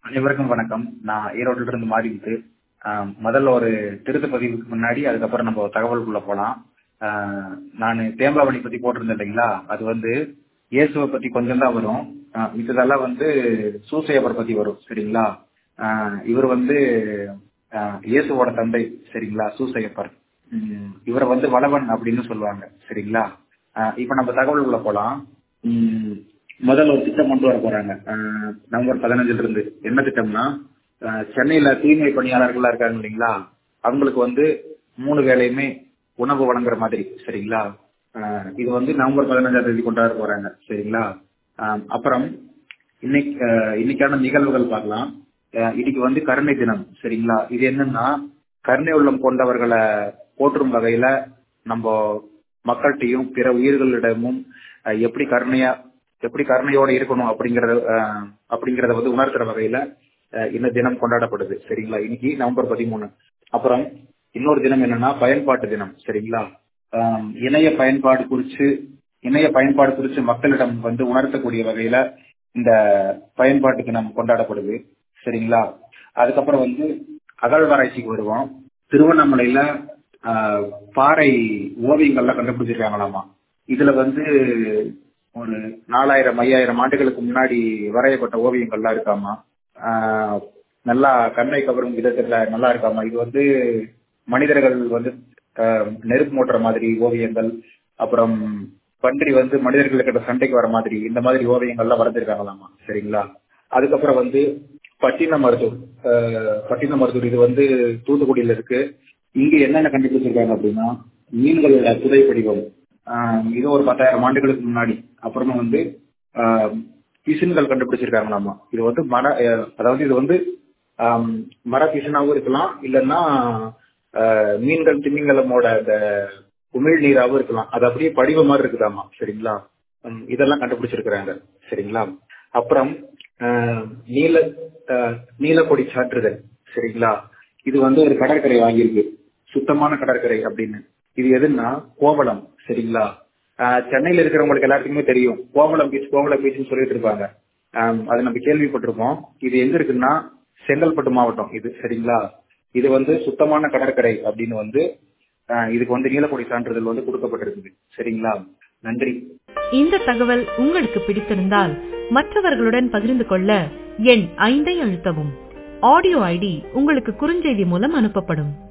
அனைவருக்கும் வணக்கம் நான் ஈரோட்டில இருந்து மாறிவிட்டு முதல்ல ஒரு திருத்த பதிவுக்கு முன்னாடி அதுக்கப்புறம் நம்ம தகவலுக்குள்ள போலாம் ஆஹ் நான் தேம்பாவணி பத்தி போட்டிருந்தேன் இல்லைங்களா அது வந்து இயேசுவை பத்தி கொஞ்சம் தான் வரும் ஆஹ் மித்ததெல்லாம் வந்து சூசையப்பர் பத்தி வரும் சரிங்களா ஆஹ் இவர் வந்து ஆஹ் இயேசுவோட தந்தை சரிங்களா சூசையப்பர் உம் இவரை வந்து வளவன் அப்படின்னு சொல்லுவாங்க சரிங்களா ஆஹ் இப்ப நம்ம தகவலுக்குள்ள போலாம் உம் முதல்ல ஒரு திட்டம் கொண்டு வர போறாங்க ஆஹ் நவம்பர் பதினஞ்சுல இருந்து என்ன திட்டம்னா ஆஹ் சென்னையில தூய்மை பணியாளர்கள்லாம் இருக்காங்க இல்லைங்களா அவங்களுக்கு வந்து மூணு வேளையுமே உணவு வழங்குற மாதிரி சரிங்களா ஆஹ் இது வந்து நவம்பர் பதினஞ்சாம் தேதி கொண்டாட போறாங்க சரிங்களா ஆஹ் அப்புறம் இன்னைக்கு ஆஹ் இன்னைக்கான நிகழ்வுகள் பார்க்கலாம் ஆஹ் இன்னைக்கு வந்து கருணை தினம் சரிங்களா இது என்னன்னா கருணை உள்ளம் கொண்டவர்களை போற்றும் வகையில நம்ம மக்கள்கிட்டையும் பிற உயிர்களிடமும் ஆஹ் எப்படி கருணையா எப்படி கருணையோட இருக்கணும் அப்படிங்கறத ஆஹ் அப்படிங்கறத வந்து உணர்த்துற வகையில ஆஹ் இந்த தினம் கொண்டாடப்படுது சரிங்களா இன்னைக்கு நவம்பர் பதிமூணு அப்புறம் இன்னொரு தினம் என்னன்னா பயன்பாட்டு தினம் சரிங்களா ஆஹ் இணைய பயன்பாடு குறித்து இணைய பயன்பாடு குறித்து மக்களிடம் வந்து உணர்த்தக்கூடிய வகையில இந்த பயன்பாட்டு தினம் கொண்டாடப்படுது சரிங்களா அதுக்கப்புறம் வந்து அகழ்வாராய்ச்சிக்கு வருவோம் திருவண்ணாமலையில ஆஹ் பாறை ஓவியங்கள்லாம் கண்டுபிடிச்சிருக்காங்களாமா இதுல வந்து ஒரு நாலாயிரம் ஐயாயிரம் ஆண்டுகளுக்கு முன்னாடி வரையப்பட்ட ஓவியங்கள்லாம் இருக்காமா ஆஹ் நல்லா கண்ணை கவரும் விதத்துல நல்லா இருக்காமா இது வந்து மனிதர்கள் வந்து ஆஹ் நெருப்பு மூட்டுற மாதிரி ஓவியங்கள் அப்புறம் பன்றி வந்து மனிதர்களுக்கிட்ட சண்டைக்கு வர மாதிரி இந்த மாதிரி ஓவியங்கள்லாம் வரைஞ்சிருக்காங்களாமா சரிங்களா அதுக்கப்புறம் வந்து பட்டின மருதூர் பட்டின மருதூர் இது வந்து தூத்துக்குடியில இருக்கு இங்க என்னென்ன கண்டுபிடிச்சிருக்காங்க அப்படின்னா மீன்களோட புதை படிவம் இது ஒரு பத்தாயிரம் ஆண்டுகளுக்கு முன்னாடி அப்புறமா வந்து பிசின்கள் கண்டுபிடிச்சிருக்காங்களாமா இது வந்து மர அதாவது இது வந்து மர பிசினாவும் இருக்கலாம் இல்லைன்னா மீன்கள் திமிங்கலமோட அந்த உமிழ் நீராவும் இருக்கலாம் அது அப்படியே படிவ மாதிரி இருக்குதாமா சரிங்களா இதெல்லாம் கண்டுபிடிச்சிருக்கிறாங்க சரிங்களா அப்புறம் நீல நீலக்கொடி சான்றிதழ் சரிங்களா இது வந்து ஒரு கடற்கரை வாங்கியிருக்கு சுத்தமான கடற்கரை அப்படின்னு இது எதுன்னா கோவளம் சரிங்களா சென்னையில இருக்கிறவங்களுக்கு எல்லாத்துக்குமே தெரியும் கோவளம் பீச் கோவளம் பீச்னு சொல்லிட்டு இருப்பாங்க அது நம்ம கேள்விப்பட்டிருக்கோம் இது எங்க இருக்குன்னா செங்கல்பட்டு மாவட்டம் இது சரிங்களா இது வந்து சுத்தமான கடற்கரை அப்படின்னு வந்து இதுக்கு வந்து நீலக்கொடி சான்றிதழ் வந்து கொடுக்கப்பட்டிருக்குது சரிங்களா நன்றி இந்த தகவல் உங்களுக்கு பிடித்திருந்தால் மற்றவர்களுடன் பகிர்ந்து கொள்ள எண் ஐந்தை அழுத்தவும் ஆடியோ ஐடி உங்களுக்கு குறுஞ்செய்தி மூலம் அனுப்பப்படும்